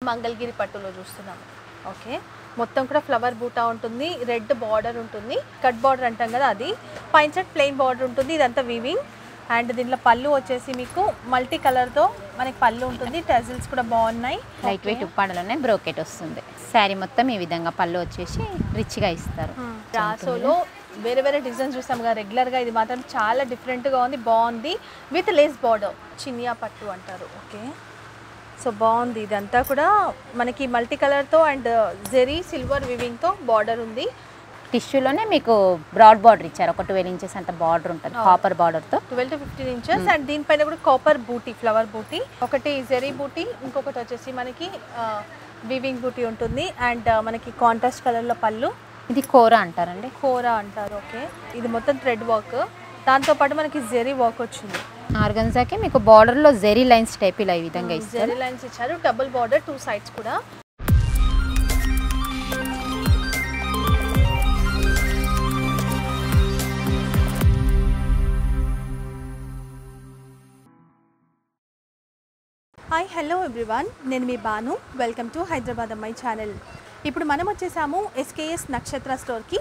మంగళగిరి పట్టులో చూస్తున్నాము ఓకే మొత్తం కూడా ఫ్లవర్ బూటా ఉంటుంది రెడ్ బార్డర్ ఉంటుంది కట్ బార్డర్ అంటాం కదా అది పైన సైడ్ ప్లెయిన్ బార్డర్ ఉంటుంది ఇదంతా వీవింగ్ అండ్ దీంట్లో పళ్ళు వచ్చేసి మీకు మల్టీ కలర్తో మనకి పళ్ళు ఉంటుంది టెజిల్స్ కూడా బాగున్నాయి లైట్ వెయిట్ ఉప్పాడలోనే బ్రోకెట్ వస్తుంది శారీ మొత్తం ఈ విధంగా పళ్ళు వచ్చేసి రిచ్గా ఇస్తారు రాసోలో వేరే వేరే డిజైన్స్ చూస్తాం కదా రెగ్యులర్గా ఇది మాత్రం చాలా డిఫరెంట్గా ఉంది బాగుంది విత్ లేస్ బార్డర్ చినియా పట్టు అంటారు ఓకే సో బాగుంది ఇదంతా కూడా మనకి మల్టీ కలర్తో అండ్ జెరీ సిల్వర్ వివింగ్తో బార్డర్ ఉంది టిష్యూలోనే మీకు బ్రాడ్ బార్డర్ ఇచ్చారు ఒక ట్వెల్వ్ ఇంచెస్ అంత బార్డర్ ఉంటుంది కాపర్ బార్డర్తో twelve to fifteen inches and దీనిపైన కూడా కాపర్ బూటీ ఫ్లవర్ బూటీ ఒకటి జెరీ బూటీ ఇంకొకటి వచ్చేసి మనకి వివింగ్ బూటీ ఉంటుంది అండ్ మనకి కాంట్రాస్ట్ కలర్లో పళ్ళు ఇది కూర అంటారండి కూర అంటారు ఓకే ఇది మొత్తం థ్రెడ్ వర్క్ దాంతోపాటు మనకి జెరీ వర్క్ వచ్చింది ఆర్గన్జాకి మీకు బార్డర్లో జెరీ లైన్స్ టైప్ ఇలా ఈ విధంగా ఇస్తారు జెరీ లైన్స్ ఇచ్చారు డబుల్ బార్డర్ టూ సైడ్స్ కూడా హాయ్ హలో ఎవ్రీవన్ నేను మీ బాను వెల్కమ్ టు హైదరాబాద్ అమ్మాయి ఛానల్ ఇప్పుడు మనం వచ్చేసాము ఎస్కేఎస్ నక్షత్ర స్టోర్కి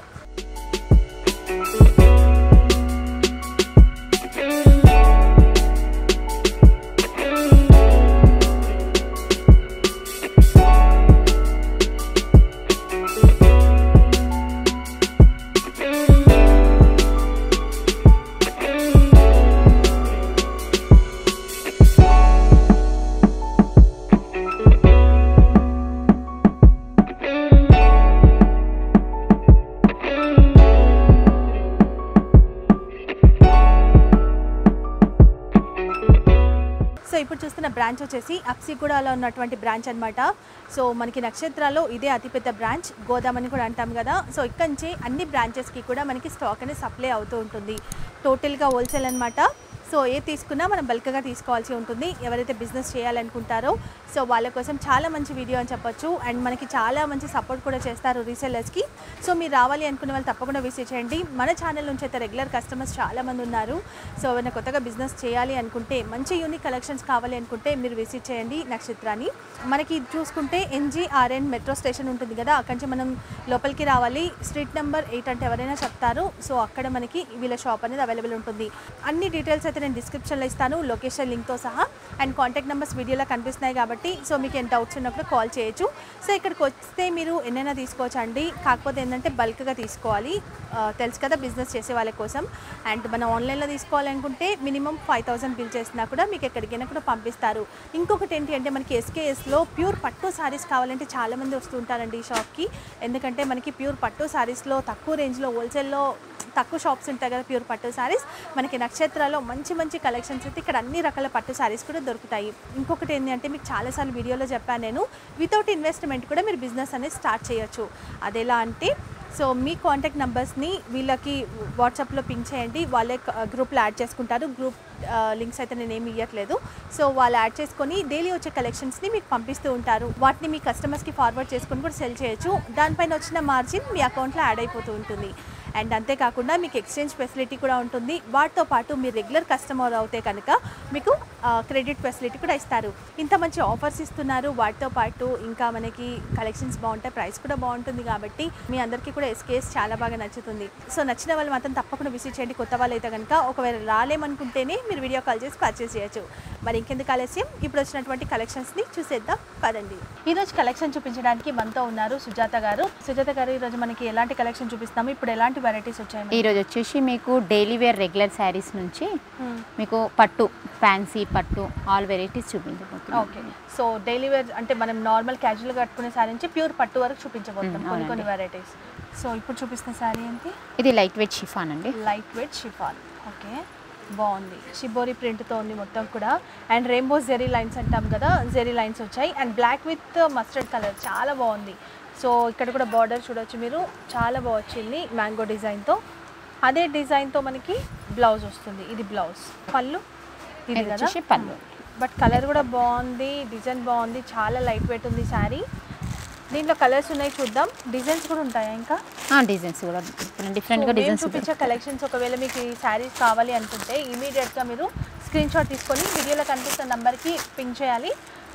సో ఇప్పుడు చూస్తున్న బ్రాంచ్ వచ్చేసి అప్సిగూడలో ఉన్నటువంటి బ్రాంచ్ అన్నమాట సో మనకి నక్షత్రాలో ఇదే అతిపెద్ద బ్రాంచ్ గోదాం అని కూడా అంటాం కదా సో ఇక్కడి నుంచి అన్ని బ్రాంచెస్కి కూడా మనకి స్టాక్ అనేది సప్లై అవుతూ ఉంటుంది టోటల్గా హోల్సేల్ అనమాట సో ఏ తీసుకున్నా మనం బల్క్గా తీసుకోవాల్సి ఉంటుంది ఎవరైతే బిజినెస్ చేయాలనుకుంటారో సో వాళ్ళ కోసం చాలా మంచి వీడియో అని చెప్పొచ్చు అండ్ మనకి చాలా మంచి సపోర్ట్ కూడా చేస్తారు రీసెల్లర్స్కి సో మీరు రావాలి అనుకునే వాళ్ళు తప్పకుండా విజిట్ చేయండి మన ఛానల్ నుంచి అయితే రెగ్యులర్ కస్టమర్స్ చాలా మంది ఉన్నారు సో ఏమైనా కొత్తగా బిజినెస్ చేయాలి అనుకుంటే మంచి యూనిక్ కలెక్షన్స్ కావాలి అనుకుంటే మీరు విజిట్ చేయండి నక్షత్రాన్ని మనకి ఇది చూసుకుంటే ఎన్జీఆర్ఎన్ మెట్రో స్టేషన్ ఉంటుంది కదా అక్కడి నుంచి మనం లోపలికి రావాలి స్ట్రీట్ నెంబర్ ఎయిట్ అంటే ఎవరైనా చెప్తారు సో అక్కడ మనకి వీళ్ళ షాప్ అనేది అవైలబుల్ ఉంటుంది అన్ని డీటెయిల్స్ అయితే నేను డిస్క్రిప్షన్లో ఇస్తాను లొకేషన్ లింక్తో సహా అండ్ కాంటాక్ట్ నెంబర్స్ వీడియోలో కనిపిస్తున్నాయి కాబట్టి సో మీకు ఎంత డౌట్స్ ఉన్నప్పుడు కాల్ చేయొచ్చు సో ఇక్కడికి వస్తే మీరు ఎన్నైనా తీసుకోవచ్చు అండి కాకపోతే ఏంటంటే బల్క్గా తీసుకోవాలి ఆ, తెలుసు కదా బిజినెస్ చేసే వాళ్ళ కోసం అండ్ మనం ఆన్లైన్లో తీసుకోవాలనుకుంటే మినిమం ఫైవ్ థౌసండ్ బిల్ చేసినా కూడా మీకు ఎక్కడికైనా కూడా పంపిస్తారు ఇంకొకటి ఏంటి అంటే మనకి ఎస్కేఎస్లో ప్యూర్ పట్టు సారీస్ కావాలంటే చాలామంది వస్తుంటారండి ఈ షాప్కి ఎందుకంటే మనకి ప్యూర్ పట్టు సారీస్లో తక్కువ రేంజ్లో హోల్సేల్లో తక్కువ షాప్స్ ఉంటాయి కదా ప్యూర్ పట్టు సారీస్ మనకి నక్షత్రాలో మంచి మంచి కలెక్షన్స్ అయితే ఇక్కడ అన్ని రకాల పట్టు సారీస్ కూడా దొరుకుతాయి ఇంకొకటి ఏంటి అంటే మీకు చాలాసార్లు వీడియోలో చెప్పాను నేను వితౌట్ ఇన్వెస్ట్మెంట్ కూడా మీరు బిజినెస్ అనేది స్టార్ట్ చేయొచ్చు అదెలా అంటే సో మీ కాంటాక్ట్ నెంబర్స్ని వీళ్ళకి వాట్సాప్లో పింక్ చేయండి వాళ్ళే గ్రూప్లో యాడ్ చేసుకుంటారు గ్రూప్ లింక్స్ అయితే నేను ఏమి ఇవ్వట్లేదు సో వాళ్ళు యాడ్ చేసుకొని డైలీ వచ్చే కలెక్షన్స్ని మీకు పంపిస్తూ ఉంటారు వాటిని మీ కస్టమర్స్కి ఫార్వర్డ్ చేసుకొని కూడా సెల్ చేయొచ్చు దానిపైన వచ్చిన మార్జిన్ మీ అకౌంట్లో యాడ్ అయిపోతూ ఉంటుంది అండ్ అంతేకాకుండా మీకు ఎక్స్చేంజ్ ఫెసిలిటీ కూడా ఉంటుంది వాటితో పాటు మీరు రెగ్యులర్ కస్టమర్ అవుతే కనుక మీకు క్రెడిట్ ఫెసిలిటీ కూడా ఇస్తారు ఇంత మంచి ఆఫర్స్ ఇస్తున్నారు వాటితో పాటు ఇంకా మనకి కలెక్షన్స్ బాగుంటాయి ప్రైస్ కూడా బాగుంటుంది కాబట్టి మీ అందరికీ కూడా ఎస్కేఎస్ చాలా బాగా నచ్చుతుంది సో నచ్చిన వాళ్ళు మాత్రం తప్పకుండా విజిట్ చేయండి కొత్త వాళ్ళు అయితే కనుక ఒకవేళ రాలేమనుకుంటేనే మీరు వీడియో కాల్ చేసి పర్చేస్ చేయొచ్చు మరి ఇంకెందుకు ఆలస్యం ఇప్పుడు వచ్చినటువంటి కలెక్షన్స్ని చూసేద్దాం పదండి ఈరోజు కలెక్షన్ చూపించడానికి మనతో ఉన్నారు సుజాత గారు సుజాత గారు ఈరోజు మనకి ఎలాంటి కలెక్షన్ చూపిస్తాము ఇప్పుడు ఎలాంటి వెరైటీస్ వచ్చాయి ఈరోజు వచ్చేసి మీకు డైలీ వేర్ రెగ్యులర్ శారీస్ నుంచి మీకు పట్టు ఫ్యాన్సీ పట్టు ఆల్ వెరైటీస్ చూపించబోతున్నాం ఓకే సో డైలీ వేర్ అంటే మనం నార్మల్ క్యాజువల్ కట్టుకునే శారీ నుంచి ప్యూర్ పట్టు వరకు చూపించబోతాం మ్మ్, కొన్ని కొన్ని అవునండి. వెరైటీస్ సో ఇప్పుడు చూపిస్తున్న శారీ ఏంటి ఇది లైట్ వెయిట్ షిఫాన్ అండి లైట్ వెయిట్ షిఫాన్ ఓకే బాగుంది షిబోరి ప్రింట్తో ఉంది మొత్తం కూడా అండ్ రెయిన్బో జెరీ లైన్స్ అంటాం కదా జెరీ లైన్స్ వచ్చాయి and black with mustard colour చాలా బాగుంది సో ఇక్కడ కూడా బార్డర్ చూడొచ్చు మీరు చాలా బాగా వచ్చింది మ్యాంగో డిజైన్తో అదే డిజైన్తో మనకి బ్లౌజ్ వస్తుంది ఇది బ్లౌజ్ పళ్ళు ఇది ఇది కదా వచ్చేసి పళ్ళు బట్ కలర్ కూడా బాగుంది డిజైన్ బాగుంది చాలా లైట్ వెయిట్ ఉంది శారీ దీంట్లో కలర్స్ ఉన్నాయి చూద్దాం డిజైన్స్ కూడా ఉంటాయా ఇంకా డిజైన్స్ కూడా డిఫరెంట్గా సో మేము డిజైన్స్ చూపించే కలెక్షన్స్ ఒకవేళ మీకు ఈ శారీస్ కావాలి అనుకుంటే ఇమీడియట్గా మీరు స్క్రీన్ షాట్ తీసుకొని వీడియోలో కనిపిస్తున్న నెంబర్కి పింక్ చేయాలి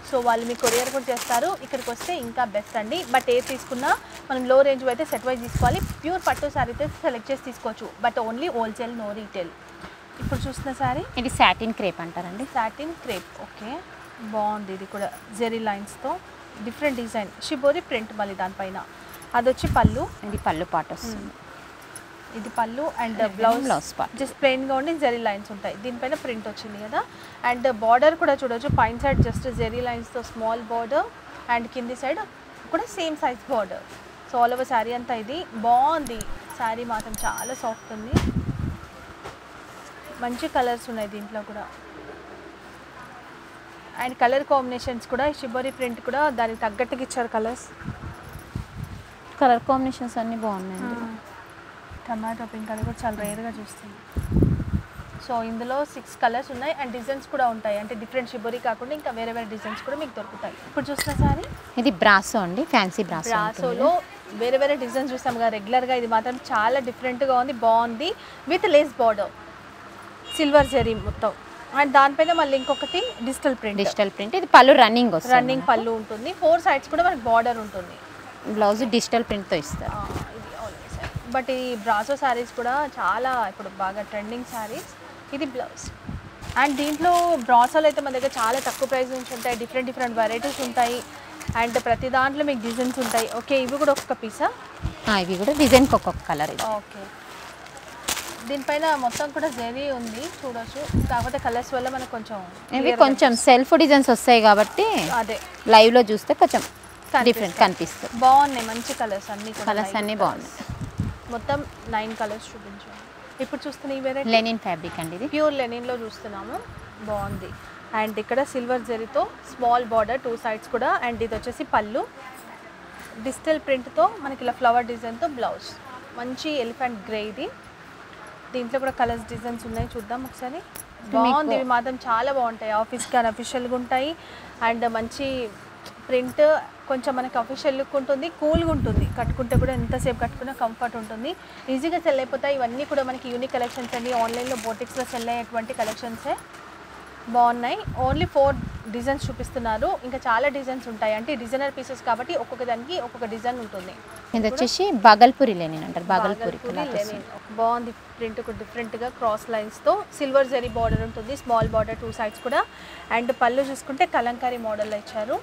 సో వాళ్ళు మీ కొరియర్ కూడా చేస్తారు ఇక్కడికి వస్తే ఇంకా బెస్ట్ అండి బట్ ఏ తీసుకున్నా మనం లో రేంజ్ అయితే సెట్ వైజ్ తీసుకోవాలి ప్యూర్ పట్టు శారీ అయితే సెలెక్ట్ చేసి తీసుకోవచ్చు but only wholesale no retail ఇప్పుడు చూస్తున్న శారీ ఇది సాటిన్ క్రేప్ అంటారండి సాటిన్ క్రేప్ ఓకే బాగుంది ఇది కూడా జెరీ లైన్స్తో డిఫరెంట్ డిజైన్ షిబోరి ప్రింట్ మళ్ళీ దానిపైన అది వచ్చి పళ్ళు ఇది పళ్ళు పాట వస్తుంది ఇది pallu and blouse blouse part just ప్లెయిన్గా ఉండి జెరీ లైన్స్ ఉంటాయి దీనిపైన ప్రింట్ వచ్చింది కదా అండ్ బార్డర్ కూడా చూడొచ్చు పైన సైడ్ జస్ట్ జెరీ లైన్స్తో స్మాల్ బార్డర్ అండ్ కింది సైడ్ కూడా same size border so all over sari అంతా ఇది బాగుంది శారీ మాత్రం చాలా సాఫ్ట్ ఉంది మంచి కలర్స్ ఉన్నాయి దీంట్లో కూడా అండ్ కలర్ కాంబినేషన్స్ కూడా షిబోరి ప్రింట్ కూడా దానికి తగ్గట్టుగా ఇచ్చారు కలర్స్ కలర్ కాంబినేషన్స్ అన్నీ బాగున్నాయండి టమాటో పింక్ అది కూడా చాలా రేర్గా చూస్తుంది సో ఇందులో సిక్స్ కలర్స్ ఉన్నాయి అండ్ డిజైన్స్ కూడా ఉంటాయి అంటే డిఫరెంట్ షిబోరి కాకుండా ఇంకా వేరే వేరే డిజైన్స్ కూడా మీకు దొరుకుతాయి ఇప్పుడు చూసిన సారీ ఇది బ్రాసో అండి ఫ్యాన్సీ బ్రాసో బ్రాసోలో వేరే వేరే డిజైన్స్ చూస్తాం కదా రెగ్యులర్గా ఇది మాత్రం చాలా డిఫరెంట్గా ఉంది బాగుంది with lace border silver zari మొత్తం అండ్ దానిపైన మళ్ళీ ఇంకొకటి డిజిటల్ ప్రింట్ డిజిటల్ ప్రింట్ ఇది పళ్ళు రన్నింగ్ వస్తుంది రన్నింగ్ పళ్ళు ఉంటుంది ఫోర్ సైడ్స్ కూడా మనకి బార్డర్ ఉంటుంది బ్లౌజ్ డిజిటల్ ప్రింట్తో ఇస్తారు ఆ, ఇది ఆల్వేస్ బట్ ఈ బ్రాసో శారీస్ కూడా చాలా ఇప్పుడు బాగా ట్రెండింగ్ శారీస్ ఇది బ్లౌజ్ అండ్ దీంట్లో బ్రాసోలు అయితే మన దగ్గర చాలా తక్కువ ప్రైస్ నుంచి ఉంటాయి డిఫరెంట్ డిఫరెంట్ వెరైటీస్ ఉంటాయి అండ్ ప్రతి దాంట్లో మీకు డిజైన్స్ ఉంటాయి ఓకే ఇవి కూడా ఒక్కొక్క పీసా ఆ, ఇవి కూడా డిజైన్కి ఒక్కొక్క కలర్ ఇది ఓకే దీనిపైన మొత్తం కూడా జెరీ ఉంది చూడొచ్చు కాకపోతే కలర్స్ వల్ల మనకు కొంచెం ఇవి clear గా కొంచెం సెల్ఫ్ డిజైన్స్ వస్తాయి కాబట్టి అదే లైవ్లో చూస్తే కొంచెం కనిపిస్తాయి. డిఫరెంట్ కనిపిస్తుంది బాగున్నాయి మంచి కలర్స్ అన్ని కూడా కలర్స్ light అన్నీ colours. బాగున్నాయి మొత్తం నైన్ కలర్స్ చూపించండి ఇప్పుడు చూస్తున్న ఈ వెరైటీ లెనిన్ ఫ్యాబ్రిక్ అండి ఇది ప్యూర్ లెనిన్లో చూస్తున్నాము బాగుంది అండ్ ఇక్కడ సిల్వర్ జరీతో స్మాల్ బార్డర్ టూ సైడ్స్ కూడా అండ్ ఇది వచ్చేసి పళ్ళు డిజిటల్ ప్రింట్తో మనకి ఇలా ఫ్లవర్ డిజైన్తో బ్లౌజ్ మంచి ఎలిఫెంట్ గ్రే ఇది దీంట్లో కూడా కలర్స్ డిజైన్స్ ఉన్నాయి చూద్దాం ఒకసారి బాగుంది ఇవి మాత్రం చాలా బాగుంటాయి ఆఫీస్ కానీ అఫీషియల్గా ఉంటాయి అండ్ మంచి ప్రింట్ కొంచెం మనకి అఫీషియల్ లుక్ ఉంటుంది కూల్గా ఉంటుంది కట్టుకుంటే కూడా ఎంతసేపు కట్టుకున్నా కంఫర్ట్ ఉంటుంది ఈజీగా సెల్ అయిపోతాయి ఇవన్నీ కూడా మనకి యూనిక్ కలెక్షన్స్ అండి ఆన్లైన్లో బోటిక్స్లో సెల్ అయ్యేటువంటి కలెక్షన్సే బాగున్నాయి ఓన్లీ ఫోర్ డిజైన్స్ చూపిస్తున్నారు ఇంకా చాలా డిజైన్స్ ఉంటాయి అంటే డిజైనర్ పీసెస్ కాబట్టి ఒక్కొక్క దానికి ఒక్కొక్క డిజైన్ ఉంటుంది ఇది వచ్చేసి బాగల్పూరి లెనిన్ అంటారు బాగల్పూరి బాగల్పూరి లెనిన్ బాగుంది ప్రింట్ కూడా డిఫరెంట్గా క్రాస్ లైన్స్తో సిల్వర్ జరీ బార్డర్ ఉంటుంది స్మాల్ బార్డర్ టూ సైడ్స్ కూడా అండ్ పళ్ళు చూసుకుంటే కలంకారీ మోడల్లో ఇచ్చారు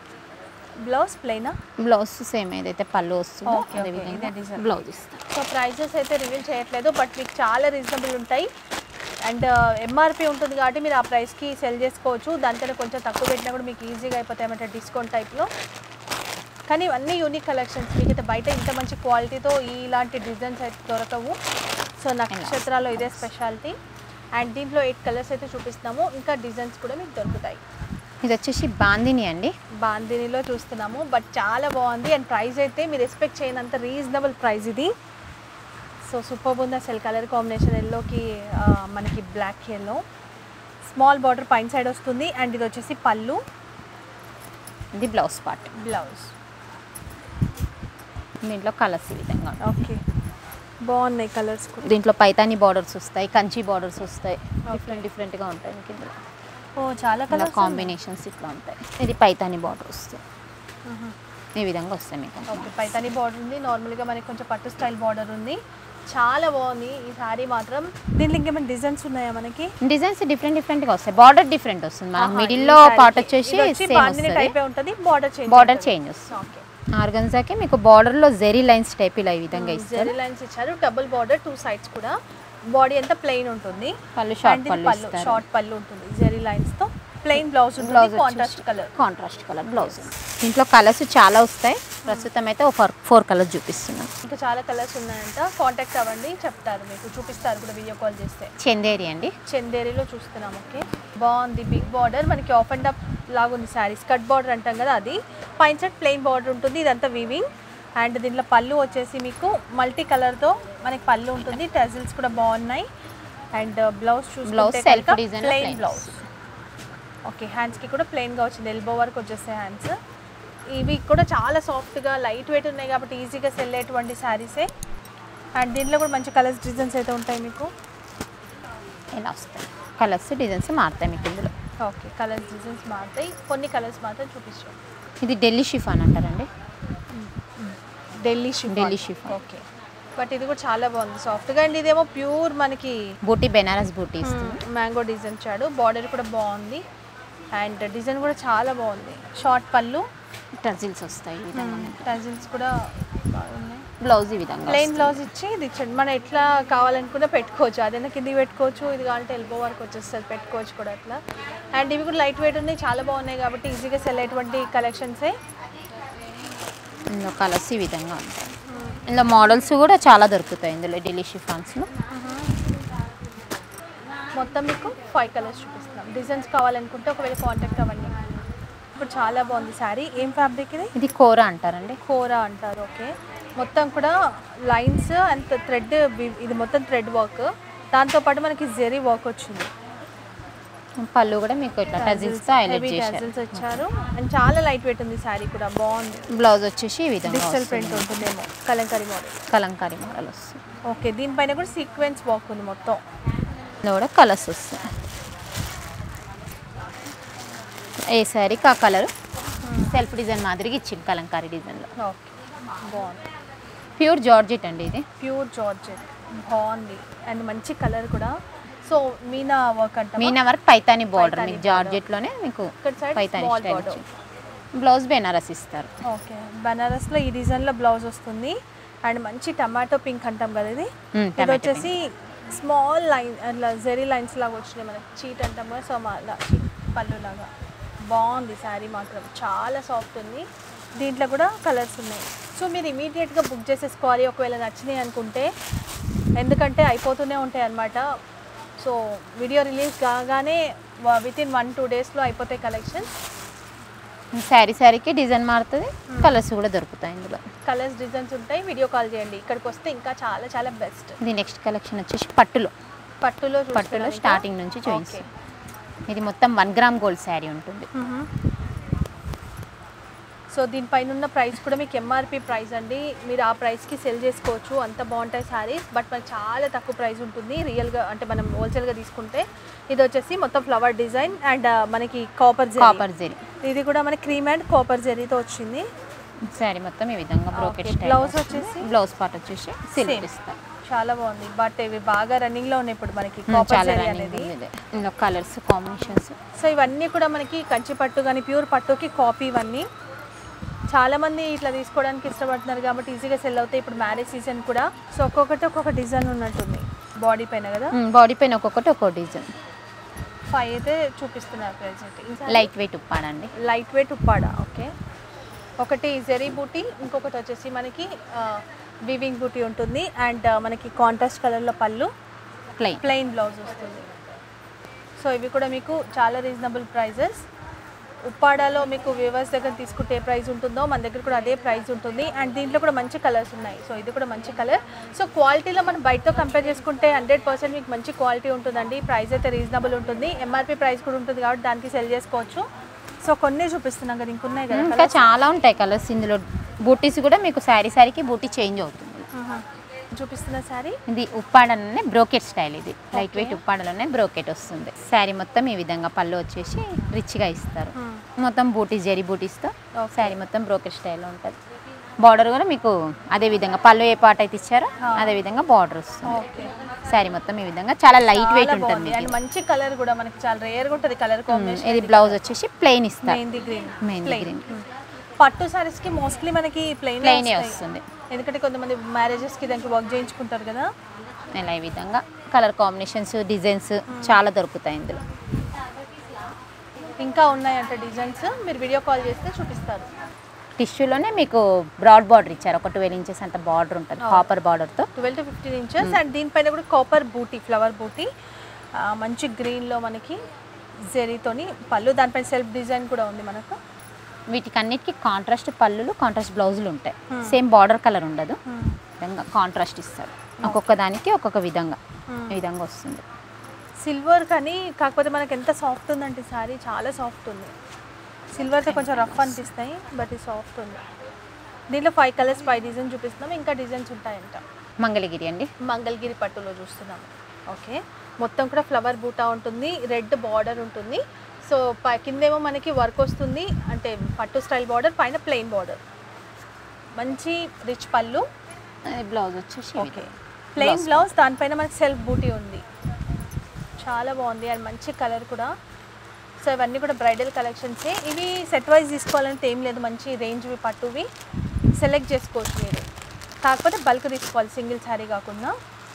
బ్లౌజ్ ప్లెయినా బ్లౌజ్ సేమ్ ఏదైతే పళ్ళు వస్తుందో Okay, అదే okay. విధంగా ఇదే design. బ్లౌజ్ ఇస్తారు సో ప్రైజెస్ అయితే రివీల్ చేయట్లేదు బట్ మీకు చాలా రీజనబుల్ ఉంటాయి అండ్ ఎంఆర్పి ఉంటుంది కాబట్టి మీరు ఆ ప్రైస్కి సెల్ చేసుకోవచ్చు దానికన్నా కొంచెం తక్కువ పెట్టినా కూడా మీకు ఈజీగా అయిపోతాయి అన్నమాట డిస్కౌంట్ టైప్లో కానీ ఇవన్నీ యూనిక్ కలెక్షన్స్ మీకు అయితే బయట ఇంత మంచి క్వాలిటీతో ఇలాంటి డిజైన్స్ అయితే దొరకవు సో నక్షత్రాల్లో ఇదే స్పెషాలిటీ అండ్ దీంట్లో ఎయిట్ కలర్స్ అయితే చూపిస్తున్నాము ఇంకా డిజైన్స్ కూడా మీకు దొరుకుతాయి ఇది వచ్చేసి బాందిని అండి బాందినిలో చూస్తున్నాము బట్ చాలా బాగుంది అండ్ ప్రైస్ అయితే మీరు ఎక్స్పెక్ట్ చేయనంత రీజనబుల్ ప్రైస్ ఇది సో సూపర్ ఉంది అసలు కలర్ కాంబినేషన్ ఎల్లోకి మనకి బ్లాక్ ఎల్లో స్మాల్ బార్డర్ పైన సైడ్ వస్తుంది అండ్ ఇది వచ్చేసి పళ్ళు ఇది బ్లౌజ్ పార్ట్ బ్లౌజ్ దీంట్లో కలర్స్ ఈ విధంగా ఉంటాయి. ఓకే బాగున్నాయి కలర్స్ కూడా దీంట్లో పైతాని బార్డర్స్ వస్తాయి కంచి బార్డర్స్ వస్తాయి డిఫరెంట్ డిఫరెంట్గా ఉంటాయి మీకు ఇందులో ఓ చాలా ఇలా కలర్స్ కాంబినేషన్స్ ఇట్లా ఉంటాయి ఇది పైతాని బార్డర్ వస్తాయి ఈ విధంగా వస్తాయి మీకు ఓకే పైతాని బార్డర్ ఉంది నార్మల్గా మనకి కొంచెం పట్టు స్టైల్ బార్డర్ ఉంది చాలా బాగుంది ఈ సారీ మాత్రం దీంట్లో ఇంకేమైనా డిజైన్స్ ఉన్నాయా మనకి డిజైన్స్ డిఫరెంట్ డిఫరెంట్గా వస్తాయి బార్డర్ డిఫరెంట్ వస్తుంది మనకి ఆహా, మిడిల్లో ఈ సారీకి. పార్ట్ వచ్చేసి ఇది వచ్చి సేమ్ బాందిని వస్తుంది టైపే ఉంటుంది బార్డర్ చేంజ్ బార్డర్ చేంజ్ వస్తుంది ఓకే ఆర్గన్జాకి మీకు బార్డర్లో జెరీ లైన్స్ టైప్ ఇలా ఈ విధంగా ఇస్తారు జెరీ లైన్స్ ఇచ్చారు డబుల్ బార్డర్ టూ సైడ్స్ కూడా బాడీ అంతా ప్లెయిన్ ఉంటుంది పళ్ళు షార్ట్ And ఇది పళ్ళు పళ్ళు ఇస్తారు షార్ట్ పళ్ళు ఉంటుంది జెరీ లైన్స్ తో ప్లెయిన్ బ్లౌజ్ బ్లౌజ్ ఉంటుంది contrast colour contrast colour blouse దీంట్లో కలర్స్ చాలా వస్తాయి ప్రస్తుతం అయితే ఒక ఫోర్ ఫోర్ కలర్స్ చూపిస్తున్నాం ఇంకా చాలా కలర్స్ ఉన్నాయంట కాంటాక్ట్ అవ్వండి చెప్తారు మీకు చూపిస్తారు కూడా వీడియో కాల్ చేస్తే చందేరి అండి చందేరిలో చూస్తున్నాం ఓకే బాగుంది బిగ్ బార్డర్ మనకి ఆఫ్ అండ్ అప్ లాగా ఉంది శారీ స్కర్ట్ బార్డర్ అంటాం కదా అది పైన సైడ్ ప్లెయిన్ బార్డర్ ఉంటుంది ఇదంతా వీవింగ్ అండ్ దీంట్లో పళ్ళు వచ్చేసి మీకు మల్టీ కలర్తో మనకి పళ్ళు ఉంటుంది టెజిల్స్ కూడా బాగున్నాయి అండ్ బ్లౌజ్ Blouse చూసుకుంటే self design లో ప్లెయిన్ plain. బ్లౌజ్ ఓకే హ్యాండ్స్కి కూడా ప్లెయిన్గా వచ్చింది ఎల్బో వరకు వచ్చేస్తాయి హ్యాండ్స్ ఇవి కూడా చాలా సాఫ్ట్గా లైట్ వెయిట్ ఉన్నాయి కాబట్టి ఈజీగా సెల్ అయ్యేటువంటి శారీసే అండ్ దీంట్లో కూడా మంచి కలర్స్ డిజైన్స్ అయితే ఉంటాయి మీకు ఇలా వస్తాయి కలర్స్ డిజైన్స్ మారుతాయి మీకు ఇందులో ఓకే కలర్స్ డిజైన్స్ మారుతాయి కొన్ని కలర్స్ మాత్రం చూపించాం ఇది ఢిల్లీ షిఫాన్ అంటారండి Delhi chiffon Delhi chiffon. Okay but ఇది కూడా చాలా బాగుంది సాఫ్ట్గా అండ్ ఇదేమో ప్యూర్ మనకి బూటీ బెనారస్ బూటీ ఇస్తుంది మ్యాంగో డిజైన్ ఇచ్చాడు బార్డర్ కూడా బాగుంది అండ్ డిజైన్ కూడా చాలా బాగుంది షార్ట్ పళ్ళు టజిల్స్ వస్తాయి ఈ విధంగా టజిల్స్ కూడా బాగున్నాయి బ్లౌజ్ ఈ విధంగా ప్లెయిన్ వస్తుంది. బ్లౌజ్ ఇచ్చి ఇది ఇచ్చండి మనం ఎట్లా కావాలనుకున్నా పెట్టుకోవచ్చు అదైనా కిందికి పెట్టుకోవచ్చు ఇది కావాలంటే ఎల్బో వరకు వచ్చేస్తుంది పెట్టుకోవచ్చు కూడా అట్లా అండ్ ఇవి కూడా లైట్ వెయిట్ ఉన్నాయి చాలా బాగున్నాయి కాబట్టి ఈజీగా సెల్ అయ్యేటువంటి కలెక్షన్సే ఇందులో కలర్స్ ఈ విధంగా ఉంటాయి ఇందులో మోడల్స్ కూడా చాలా దొరుకుతాయి ఇందులో ఢిల్లీ షిఫాన్స్లో మొత్తం మీకు ఫైవ్ కలర్స్ చూపిస్తున్నాం డిజైన్స్ కావాలనుకుంటే ఒకవేళ కాంటాక్ట్ అవ్వండి ఇప్పుడు చాలా బాగుంది శారీ ఏం ఫ్యాబ్రిక్ ఇది ఇది కోరా అంటారండి కోరా అంటారు ఓకే మొత్తం కూడా లైన్స్ అండ్ థ్రెడ్ ఇది మొత్తం థ్రెడ్ వర్క్ దాంతోపాటు మనకి జెరీ వర్క్ వచ్చింది పళ్ళు కూడా మీకు ఇట్లా టజిల్స్తో హైలైట్ హెవీ చేశారు టజిల్స్ వచ్చారు అండ్ చాలా లైట్ వెయిట్ ఉంది శారీ కూడా బాగుంది బ్లౌజ్ వచ్చేసి ఈ విధంగా డిజిటల్ వస్తుంది. ప్రింట్ ఉంటుందేమో కలంకారీ మోడల్ కలంకారీ మోడల్ వస్తుంది ఓకే దీనిపైన కూడా సీక్వెన్స్ వర్క్ ఉంది మొత్తం ఇందులో కూడా కలర్స్ వస్తాయి ఏ శారీకి ఆ కలర్ సెల్ఫ్ డిజైన్ మాదిరిగా ఇచ్చింది కలంకారీ డిజైన్లో ఓకే బాగుంది ప్యూర్ జార్జెట్ అండి ఇది ప్యూర్ జార్జెట్ బాగుంది అండ్ మంచి కలర్ కూడా సో మీనా వర్క్ అంట మీనా వర్క్ పైతాని బార్డర్ పైతాని మీకు జార్జెట్లోనే మీకు ఇక్కడ side Paithani small style border. Blouse Banaras ఇస్తారు ఓకే బనారస్లో ఈ డిజైన్లో బ్లౌజ్ వస్తుంది అండ్ మంచి టమాటో పింక్ అంటాం కదా ఇది మ్మ్, ఇది tomato వచ్చేసి స్మాల్ లైన్ అట్లా జెరీ లైన్స్ లాగా వచ్చినాయి మనకి చీట్ అంటాం కదా సో మా అలా చీట్ పళ్ళు లాగా బాగుంది శారీ మాత్రం చాలా సాఫ్ట్ ఉంది దీంట్లో కూడా కలర్స్ ఉన్నాయి సో మీరు ఇమీడియట్గా బుక్ చేసేసుకోవాలి ఒకవేళ నచ్చినాయి అనుకుంటే ఎందుకంటే అయిపోతూనే ఉంటాయి అన్నమాట సో వీడియో రిలీజ్ కాగానే విత్ ఇన్ వన్ టూ డేస్లో అయిపోతాయి కలెక్షన్స్ శారీ శారీకి డిజైన్ మారుతుంది కలర్స్ కూడా దొరుకుతాయి ఇందులో కలర్స్ డిజైన్స్ ఉంటాయి వీడియో కాల్ చేయండి ఇక్కడికి వస్తే ఇంకా చాలా చాలా బెస్ట్ ఇది నెక్స్ట్ కలెక్షన్ వచ్చేసి పట్టులో పట్టులో పట్టులో చూస్తున్నాం ఇంకా. స్టార్టింగ్ నుంచి ఓకే చూపిస్తాం ఇది మొత్తం వన్ గ్రామ్ గోల్డ్ శారీ ఉంటుంది సో దీనిపైన ఉన్న ప్రైస్ కూడా మీకు ఎంఆర్పి ప్రైస్ అండి మీరు ఆ ప్రైస్కి సెల్ చేసుకోవచ్చు అంత బాగుంటాయి శారీస్ బట్ మనకి చాలా తక్కువ ప్రైస్ ఉంటుంది రియల్గా అంటే మనం హోల్సేల్గా తీసుకుంటే ఇది వచ్చేసి మొత్తం ఫ్లవర్ డిజైన్ అండ్ మనకి కాపర్ కాపర్ జెరీ ఇది కూడా మనకి క్రీమ్ అండ్ కాపర్ జెరీతో వచ్చింది శారీ మొత్తం ఈ విధంగా బ్రోకెట్ Okay. స్టైల్ Blouse వచ్చేసి? బ్లౌజ్ పార్ట్ వచ్చేసి సిల్వర్ Same. ఇస్తారు చాలా బాగుంది బట్ ఇవి బాగా రన్నింగ్లో ఉన్నాయి ఇప్పుడు మనకి ఉమ్, కాపర్ చాలా జెరీ రన్నింగ్ అనేది ఉంది ఇది. ఇందులో కలర్స్ కాంబినేషన్స్ సో ఇవన్నీ కూడా మనకి కంచి పట్టు కానీ ప్యూర్ పట్టుకి కాపీ ఇవన్నీ చాలా మంది ఇట్లా తీసుకోవడానికి ఇష్టపడుతున్నారు కాబట్టి ఈజీగా సెల్ అవుతాయి ఇప్పుడు మ్యారేజ్ సీజన్ కూడా సో ఒక్కొక్కటి ఒక్కొక్క డిజైన్ ఉన్నట్టుంది బాడీ పైన కదా బాడీ పైన ఒక్కొక్కటి ఒక్కో డిజైన్ ఫైవ్ అయితే చూపిస్తున్నారు ప్రెసెంట్ లైట్ వెయిట్ ఉప్పాడండి లైట్ వెయిట్ ఉప్పాడా ఓకే ఒకటి జెరీ బూటీ ఇంకొకటి వచ్చేసి మనకి వివింగ్ బూటీ ఉంటుంది అండ్ మనకి కాంట్రాస్ట్ కలర్లో పళ్ళు ప్లెయిన్ ప్లెయిన్ బ్లౌజ్ వస్తుంది సో ఇవి కూడా మీకు చాలా రీజనబుల్ ప్రైజెస్ ఉప్పాడాలో మీకు వ్యూవర్స్ దగ్గర తీసుకుంటే ఏ ప్రైస్ ఉంటుందో మన దగ్గర కూడా అదే ప్రైస్ ఉంటుంది అండ్ దీంట్లో కూడా మంచి కలర్స్ ఉన్నాయి సో ఇది కూడా మంచి కలర్ సో క్వాలిటీలో మనం బయటతో కంపేర్ చేసుకుంటే హండ్రెడ్ పర్సెంట్ మీకు మంచి క్వాలిటీ ఉంటుందండి ప్రైస్ అయితే రీజనబుల్ ఉంటుంది ఎంఆర్పి ప్రైస్ కూడా ఉంటుంది కాబట్టి దానికి సెల్ చేసుకోవచ్చు సో కొన్ని చూపిస్తున్నాం కదా ఇంకున్నాయి కదా ఇంకా చాలా ఉంటాయి కలర్స్ ఇందులో బూటీస్ కూడా మీకు శారీ శారీకి బూటీ చేంజ్ అవుతుంది ఆహా. చూపిస్తున్న శారీ ఇది ఉప్పాడలోనే బ్రోకెట్ స్టైల్ ఇది లైట్ వెయిట్ ఉప్పాడలోనే బ్రోకెట్ వస్తుంది శారీ మొత్తం ఈ విధంగా పళ్ళు వచ్చేసి రిచ్గా ఇస్తారు మొత్తం బూటీస్ జరీ బూటీస్తో Okay. శారీ మొత్తం బ్రోకెట్ స్టైల్లో ఉంటుంది బార్డర్ కూడా మీకు అదే విధంగా పళ్ళు ఏ పాట అయితే ఇచ్చారో Ah. అదే విధంగా బార్డర్ వస్తుంది ఓకే శారీ మొత్తం ఈ విధంగా చాలా లైట్ వెయిట్ ఉంటుంది అండ్ మీకు మంచి కలర్ కూడా మనకి చాలా రేర్గా ఉంటుంది కలర్ ఇది. కాంబినేషన్ ఇది బ్లౌజ్ వచ్చేసి ప్లెయిన్ ఇస్తారు మెహందీ గ్రీన్ మెహందీ green. పట్టు సారీస్ కి మోస్ట్లీ మనకి ప్లెయిన్ ప్లెయినే వస్తుంది ఎందుకంటే కొంతమంది మ్యారేజెస్ కి దానికి వర్క్ చేయించుకుంటారు కదా ఇలా ఈ విధంగా కలర్ కాంబినేషన్స్ డిజైన్స్ చాలా దొరుకుతాయి ఇందులో ఇంకా ఉన్నాయంట డిజైన్స్ మీరు వీడియో కాల్ చేస్తే చూపిస్తారు టిష్యూలోనే మీకు బ్రాడ్ బార్డర్ ఇచ్చారు ఒక ట్వెల్వ్ ఇంచెస్ అంత బార్డర్ ఉంటుంది కాపర్ బార్డర్తో twelve to fifteen inches and దీనిపైన కూడా కాపర్ బూటీ ఫ్లవర్ బూటీ మంచి గ్రీన్లో మనకి జెరీతోని పళ్ళు దానిపైన సెల్ఫ్ డిజైన్ కూడా ఉంది మనకు వీటికి అన్నిటికీ కాంట్రాస్ట్ పళ్ళులు కాంట్రాస్ట్ బ్లౌజులు ఉంటాయి సేమ్ బార్డర్ కలర్ ఉండదు విధంగా కాంట్రాస్ట్ ఇస్తారు ఒక్కొక్క దానికి ఒక్కొక్క విధంగా ఈ విధంగా వస్తుంది సిల్వర్ కానీ కాకపోతే మనకి ఎంత సాఫ్ట్ ఉందంటే సారీ చాలా సాఫ్ట్ ఉంది సిల్వర్తో కొంచెం రఫ్ అనిపిస్తాయి బట్ ఇది సాఫ్ట్ ఉంది దీంట్లో ఫైవ్ కలర్స్ ఫైవ్ డిజైన్ చూపిస్తున్నాం ఇంకా డిజైన్స్ ఉంటాయంట మంగళగిరి అండి మంగళగిరి పట్టులో చూస్తున్నాము ఓకే మొత్తం కూడా ఫ్లవర్ బూటా ఉంటుంది రెడ్ బార్డర్ ఉంటుంది సో పై కిందేమో మనకి వర్క్ వస్తుంది అంటే పట్టు స్టైల్ బార్డర్ పైన ప్లెయిన్ బార్డర్ మంచి రిచ్ పళ్ళు బ్లౌజ్ వచ్చేసి ఈ ఓకే విధంగా. ప్లెయిన్ బ్లౌజ్ దానిపైన మనకి సెల్ఫ్ బూటీ ఉంది చాలా బాగుంది అండ్ మంచి కలర్ కూడా సో ఇవన్నీ కూడా బ్రైడల్ కలెక్షన్సే ఇవి సెట్ వైజ్ తీసుకోవాలంటే ఏం లేదు మంచి రేంజ్వి పట్టువి సెలెక్ట్ చేసుకోవచ్చు మీరు కాకపోతే బల్క్ తీసుకోవాలి సింగిల్ శారీ కాకుండా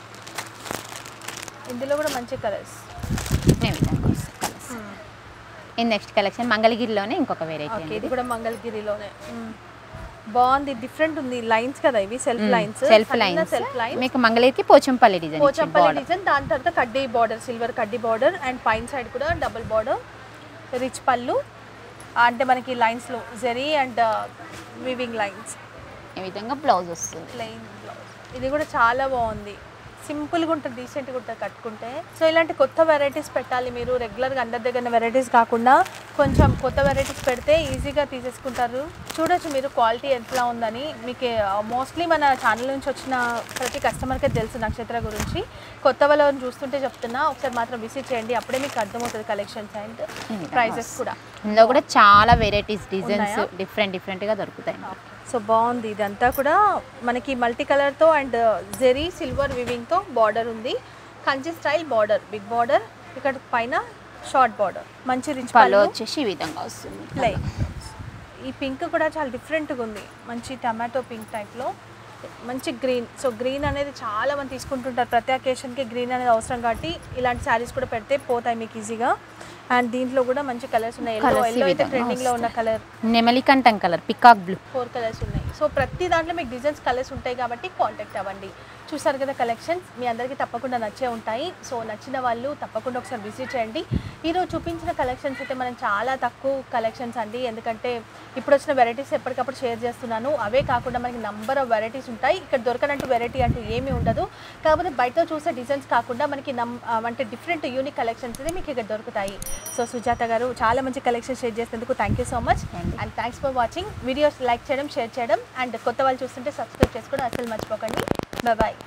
ఇందులో కూడా మంచి కలర్స్ ఈ విధంగా వస్తాయి colours. ఇది నెక్స్ట్ కలెక్షన్ మంగళగిరిలోనే ఇంకొక వెరైటీ ఓకే అండి ఇది కూడా మంగళగిరిలోనే మ్మ్. బాగుంది డిఫరెంట్ ఉంది లైన్స్ కదా ఇవి self lines self lines self lines మీకు మంగళగిరికి పోచంపల్లి డిజైన్ పోచంపల్లి డిజైన్ దాని తర్వాత కడ్డీ బార్డర్ సిల్వర్ కడ్డీ బార్డర్ అండ్ పైన సైడ్ కూడా డబుల్ బార్డర్ రిచ్ పళ్ళు అంటే మనకి లైన్స్లో జెరీ అండ్ వివింగ్ లైన్స్ ఈ విధంగా బ్లౌజ్ వస్తుంది ప్లెయిన్ బ్లౌజ్ ఇది కూడా చాలా బాగుంది సింపుల్గా ఉంటుంది డీసెంట్గా ఉంటుంది కట్టుకుంటే సో ఇలాంటి కొత్త వెరైటీస్ పెట్టాలి మీరు రెగ్యులర్గా అందరి దగ్గర వెరైటీస్ కాకుండా కొంచెం కొత్త వెరైటీస్ పెడితే ఈజీగా తీసేసుకుంటారు చూడొచ్చు మీరు క్వాలిటీ ఎట్లా ఉందని మీకు మోస్ట్లీ మన ఛానల్ నుంచి వచ్చిన ప్రతి కస్టమర్కే తెలుసు నక్షత్ర గురించి కొత్త వాళ్ళని చూస్తుంటే చెప్తున్నా ఒకసారి మాత్రం విజిట్ చేయండి అప్పుడే మీకు అర్థమవుతుంది కలెక్షన్స్ అండ్ ఈ విధంగా ప్రైజెస్ కూడా ఇందులో కూడా చాలా వెరైటీస్ డిజైన్స్ ఉన్నాయా? డిఫరెంట్ డిఫరెంట్గా దొరుకుతాయి సో బాగుంది ఇదంతా కూడా మనకి మల్టీ కలర్తో అండ్ జెరీ సిల్వర్ వివింగ్తో బార్డర్ ఉంది Kanchi style border big border ఇక్కడ పైన షార్ట్ బార్డర్ మంచి రిచ్ పళ్ళు పళ్ళు వచ్చేసి ఈ విధంగా వస్తుంది ప్లెయిన్ ఈ పింక్ కూడా చాలా డిఫరెంట్గా ఉంది మంచి టమాటో పింక్ టైప్లో మంచి గ్రీన్ సో గ్రీన్ అనేది చాలా మంది తీసుకుంటుంటారు ప్రతి అకేషన్కి గ్రీన్ అనేది అవసరం కాబట్టి ఇలాంటి శారీస్ కూడా పెడితే పోతాయి మీకు ఈజీగా అండ్ దీంట్లో కూడా మంచి కలర్స్ ఉన్నాయి ఎల్లో Colours ఈ ఎల్లో అయితే విధంగా ట్రెండింగ్లో ఉన్న కలర్ నెమలికంఠం colour peacock blue four colours ఉన్నాయి సో ప్రతి దాంట్లో మీకు డిజైన్స్ కలర్స్ ఉంటాయి కాబట్టి కాంటాక్ట్ అవ్వండి చూసారు కదా కలెక్షన్స్ మీ అందరికీ తప్పకుండా నచ్చే ఉంటాయి సో నచ్చిన వాళ్ళు తప్పకుండా ఒకసారి విజిట్ చేయండి ఈరోజు చూపించిన కలెక్షన్స్ అయితే మనం చాలా తక్కువ కలెక్షన్స్ అండి ఎందుకంటే ఇప్పుడు వచ్చిన వెరైటీస్ ఎప్పటికప్పుడు షేర్ చేస్తున్నాను అవే కాకుండా మనకి నంబర్ ఆఫ్ వెరైటీస్ ఉంటాయి ఇక్కడ దొరకనంటూ వెరైటీ అంటూ ఏమీ ఉండదు కాకపోతే బయట చూసే డిజైన్స్ కాకుండా మనకి నమ్ ఆ, అంటే డిఫరెంట్ యూనిక్ కలెక్షన్స్ అయితే మీకు ఇక్కడ దొరుకుతాయి సో సుజాత గారు చాలా మంచి కలెక్షన్ షేర్ చేసినందుకు thank you so much Thank you. And thanks for watching videos like చేయడం షేర్ చేయడం అండ్ కొత్త వాళ్ళు చూస్తుంటే సబ్స్క్రైబ్ చేసుకోవడం అసలు మర్చిపోకండి బాయ్